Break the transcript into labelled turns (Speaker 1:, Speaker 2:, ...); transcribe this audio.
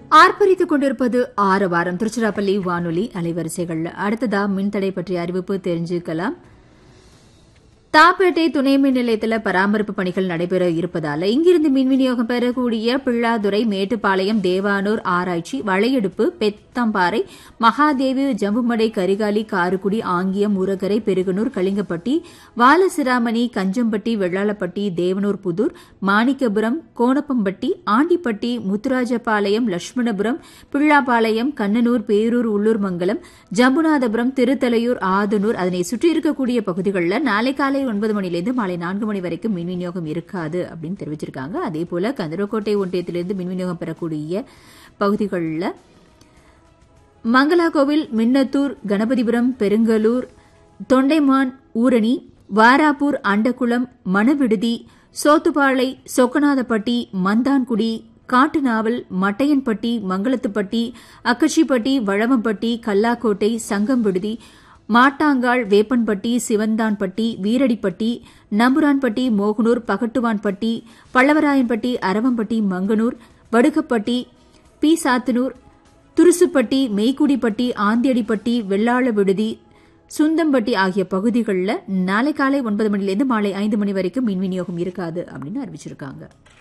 Speaker 1: ஆர்ப்பரித்துக் கொண்டிருப்பது ஆறு வாரம் திருச்சிராப்பள்ளி வானொலி அலைவரிசைகள் அடுத்ததா மின்தடை பற்றிய அறிவிப்பு தெரிஞ்சுக்கலாம் தாப்பேட்டை துணை மின் நிலையத்தில் பராமரிப்பு பணிகள் நடைபெற இருப்பதால இங்கிருந்து மின் விநியோகம் பெறக்கூடிய பிள்ளாதுறை மேட்டுப்பாளையம் தேவானூர் ஆராய்ச்சி வளையெடுப்பு பெத்தம்பாறை மகாதேவி ஜம்புமடை கரிகாலி காருக்குடி ஆங்கியம் ஊரகரை பெருகனூர் கலிங்கப்பட்டி வாலசிராமணி கஞ்சம்பட்டி வெள்ளாளப்பட்டி தேவனூர் புதூர் மாணிக்கபுரம் கோணப்பம்பட்டி ஆண்டிப்பட்டி முத்துராஜபாளையம் லட்சுமணபுரம் பிள்ளாபாளையம் கண்ணனூர் பேரூர் உள்ளூர் மங்கலம் ஜம்புநாதபுரம் திருத்தலையூர் ஆதனூர் அதனை சுற்றியிருக்கக்கூடிய பகுதிகளில் நாளை காலை ஒன்பது மணிலிருந்து மாலை நான்கு மணி வரைக்கும் மின் விநியோகம் இருக்காது அப்படின்னு தெரிவிச்சிருக்காங்க அதே போல கந்தரக்கோட்டை ஒன்றியத்திலிருந்து மின் விநியோகம் பெறக்கூடிய பகுதிகளில் மங்களாகோவில் மின்னத்தூர் கணபதிபுரம் பெருங்கலூர் தொண்டைமான் ஊரணி வாராப்பூர் அண்டக்குளம் மணவிடுதி சோத்துப்பாளை சொக்கநாதப்பட்டி மந்தான்குடி காட்டுநாவல் மட்டையன்பட்டி மங்களத்துப்பட்டி அக்கச்சிப்பட்டி வழமப்பட்டி கல்லாக்கோட்டை சங்கம்விடுதி மாட்டாங்காள் வேப்பன்பட்டி சிவந்தான்பட்டி வீரடிப்பட்டி நம்புரான்பட்டி மோகனூர் பகட்டுவான்பட்டி பள்ளவராயன்பட்டி அரவம்பட்டி மங்கனூர் வடுகப்பட்டி பி சாத்தனூர் துருசுப்பட்டி மெய்க்குடிப்பட்டி ஆந்தியடிப்பட்டி வெள்ளாள விடுதி சுந்தம்பட்டி ஆகிய பகுதிகளில் நாளை காலை ஒன்பது மணிலேருந்து மாலை ஐந்து மணி வரைக்கும் மின் விநியோகம் இருக்காது அப்படின்னு அறிவிச்சிருக்காங்க